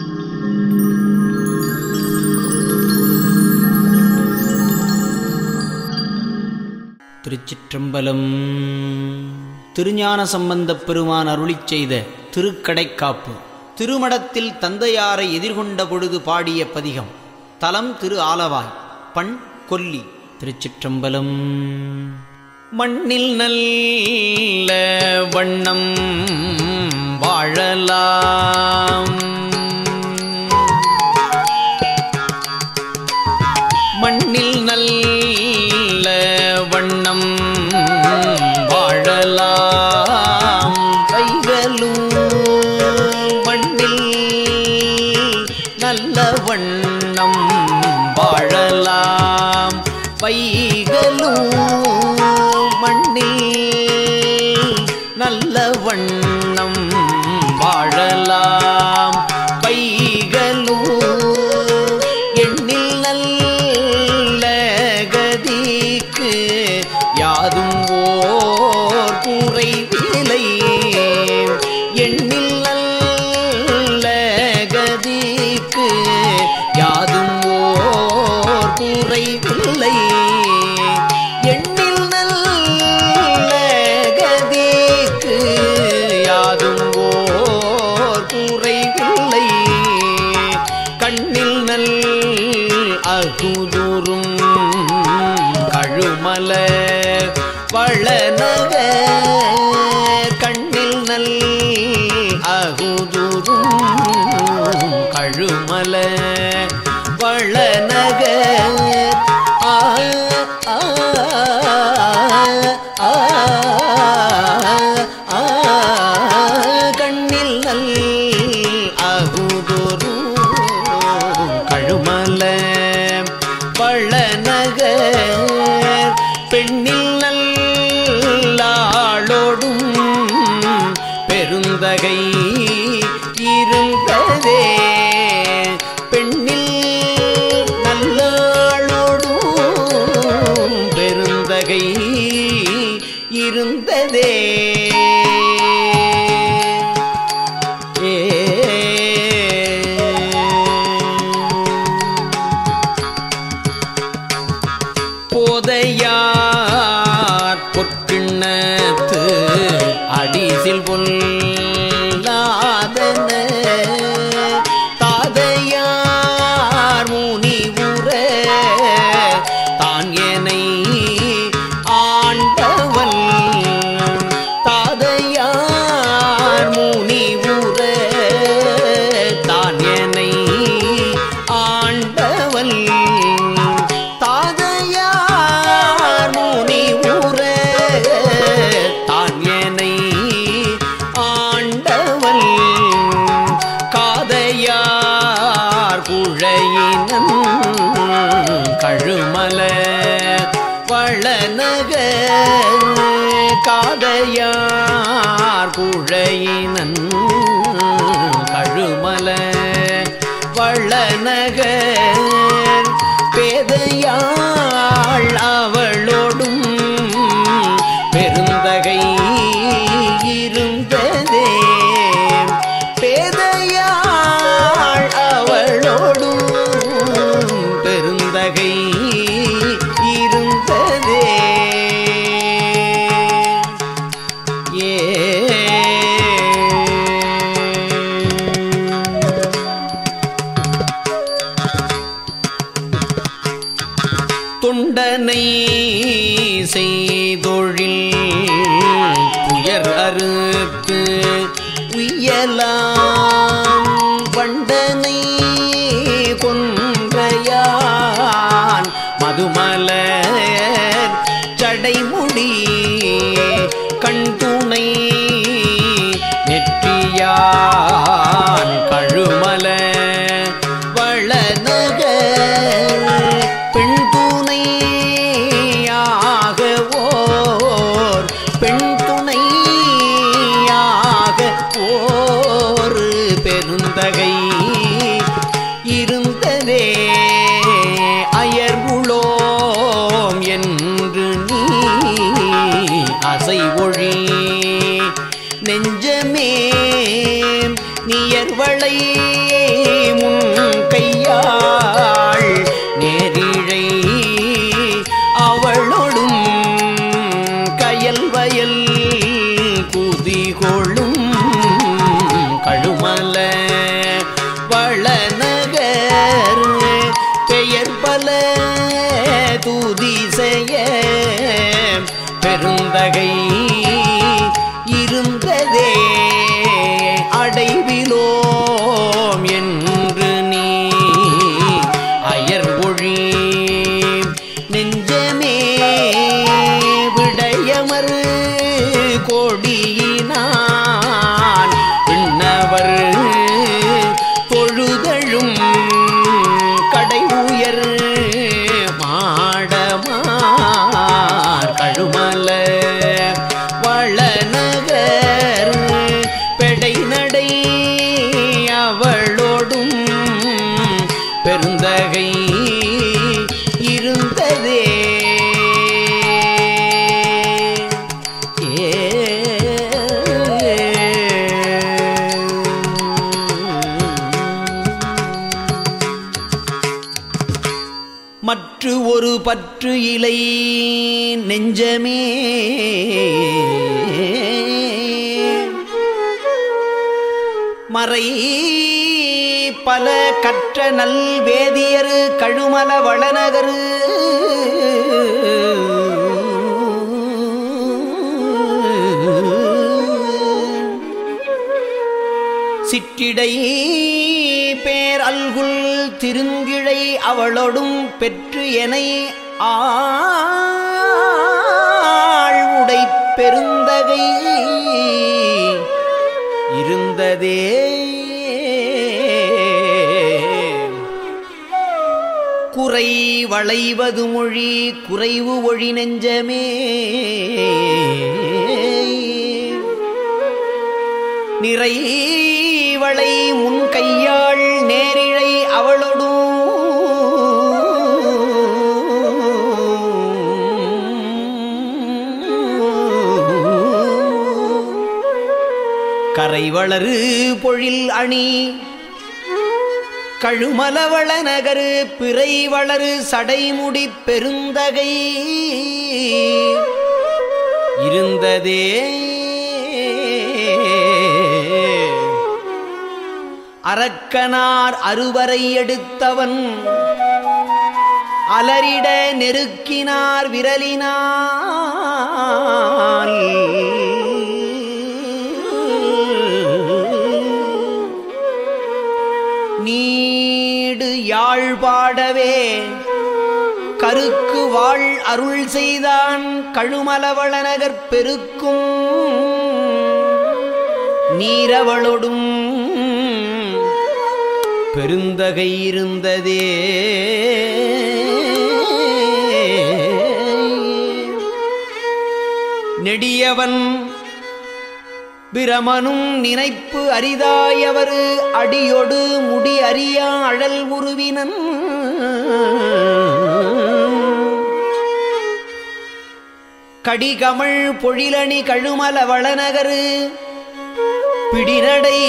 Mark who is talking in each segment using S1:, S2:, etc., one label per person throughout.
S1: திருச்சிற்றம்பலம் திருஞான சம்பந்தப் பெருமான் அருளிச் செய்த திருக்கடைக்காப்பு திருமடத்தில் தந்தையாரை எதிர்கொண்ட பொழுது பாடிய பதிகம் தலம் திரு ஆலவாய் பண் கொல்லி திருச்சிற்றம்பலம் மண்ணில் நல்ல வண்ணம் வாழலாம் மண்ணில் நல்ல வண்ணம் வாழலாம் கைகளும் மண்ணில் நல்ல வண்ணம் வாழலாம் வைகளும் மண்ணில் நல்ல வண்ணம் வாழலாம் பைகளும் எண்ணில் நல்ல கதிக்கு யாதும் ஓர் குறைவில்லை எண்ணில் நல்ல கதிக்கு யாதும் ஓர் குறைவில்லை எண்ணில் நல்ல கதிக்கு யாதும் ஓர் குறைவில்லை கண்ணில் நல் அகுதுரும் கழுமல வளநக கண்ணில் நல் அகுதுரும் கழுமல வளநக ஆ ஆ ஆ ஆ கண்ணில் நல் அகுதொரு கழுமல பழநகர் பெண்ணில் நல்லாளோடும் பெருந்தகை இருந்ததே பெண்ணில் நல்லாளோடும் பெருந்தகை இருந்ததே ஏ போதையார் பொற்கிண்ணத்து அடிசில் பொல்லாதன தாதையார் முனி உற தான் எனை ஆண்டவன் தாதையார் முனி உற தான் என்னை ஆண்டவன் தாதையார் முனி உற தான் என்னை ஆண்டவன் காதையார் குழையினன் கழுமல வளநக காதையார் குழையினன் கழுமல வளநகர் பேதையாள் அவளோடும் பெருந்தகை இருந்ததே பேதையாள் அவளோடும் பெருந்தகை இருந்ததே ஏ தொண்டனை செய்தொழில் துயர் அறுத்து உயலாம் வண்டனை கொன்றையான் மதுமலர் சடைமுடி கண் துணை நெற்றியான் கழுமல வளநகர் பெண் துணையாக ஓர் பெண் துணையாக ஓர் பெருந்தகை இருந்ததே அயர்வுளோம் என்று நீ அசை ஒழி நெஞ்சமே நியர்வளை கையாள் நேரிழை அவளொடும் கயல் வயல் குதிகொளும் கழுமல வளநகர் பெயர் பல தூதி செய்ய பெருந்தகை இருந்ததே அடைவிலோம் என்று நீ அயர் ஒழி நெஞ்சமே விடையமர் கொடியினான் விண்ணவர் தொழுதழும் கடை உயர் மாடமார் கழுமல வளநகர் பெடை நடை அவளோடும் பெருந்தகை இருந்ததே மற்று ஒரு பற்று இலை நெஞ்சமே மறை பல கற்ற நல் வேதியர் கழுமல வளநகரு சிற்றிடை பேர் அல்குல் திருங்கிழை அவளொடும் பெற்று எனை ஆள் உடை பெருந்தகை இருந்ததே குறை வளைவது மொழி குறைவு ஒழி நெஞ்சமே நிறை வளை முன் கையாள் நேரிழை அவளொடும் கரை வளரு பொழில் அணி கழுமலவள நகரு பிறை வளரு சடைமுடி பெருந்தகை இருந்ததே அரக்கனார் அறுவரை எடுத்தவன் அலரிட நெருக்கினார் விரலினால் நீடு யாழ் பாடவே கருக்கு வாழ் அருள் செய்தான் கழுமலவள நகர் பெருக்கும் நீரவளொடும் பெருந்தகை இருந்ததே நெடியவன் பிரமனும் நினைப்பு அரிதாயவர் அடியொடு முடி அறியா அழல் உருவினன் கடிகமழ் பொழிலணி கழுமல வளநகரு பிடிநடை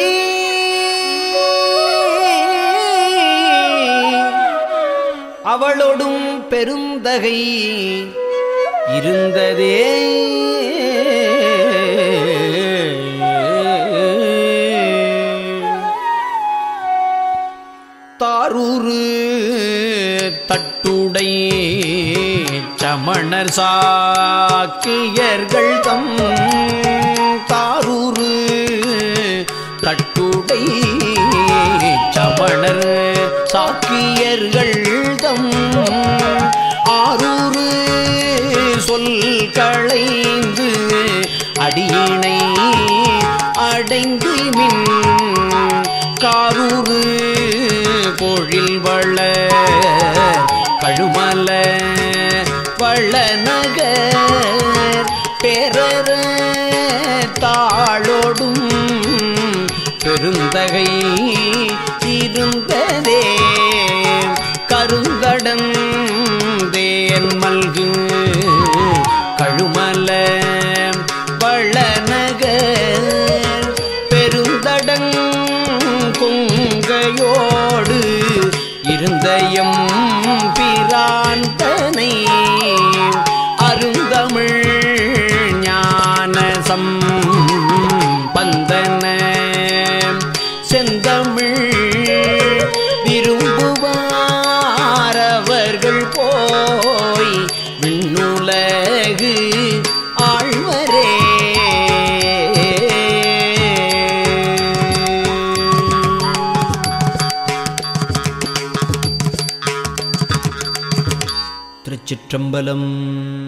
S1: அவளொடும் பெருந்தகை இருந்ததே தாரூரு தட்டுடை சமணர் சாக்கியர்கள் தம் தாரூரு தட்டுடை சமணர் சாக்கியர்கள் தம் ஆரூரு சொல் களைந்து அடியினை அடைந்து மின் காரூரு பொழில் வள கழுமல வளநகர் பெறற தாளோடும் பெருந்தகை இருந்ததே கருங்கடன் தேன் மல்கு கழுமல வளநகர் பெருந்தடங் கொங்கையோடு இருந்தயம் பிராந்தனை அருந்தமிழ் ஞானசம் பந்தன செந்தமிழ் விரும்புவாரவர்கள் போய் விண்ணுலகு ஆழ்வரே திருச்சிற்றம்பலம்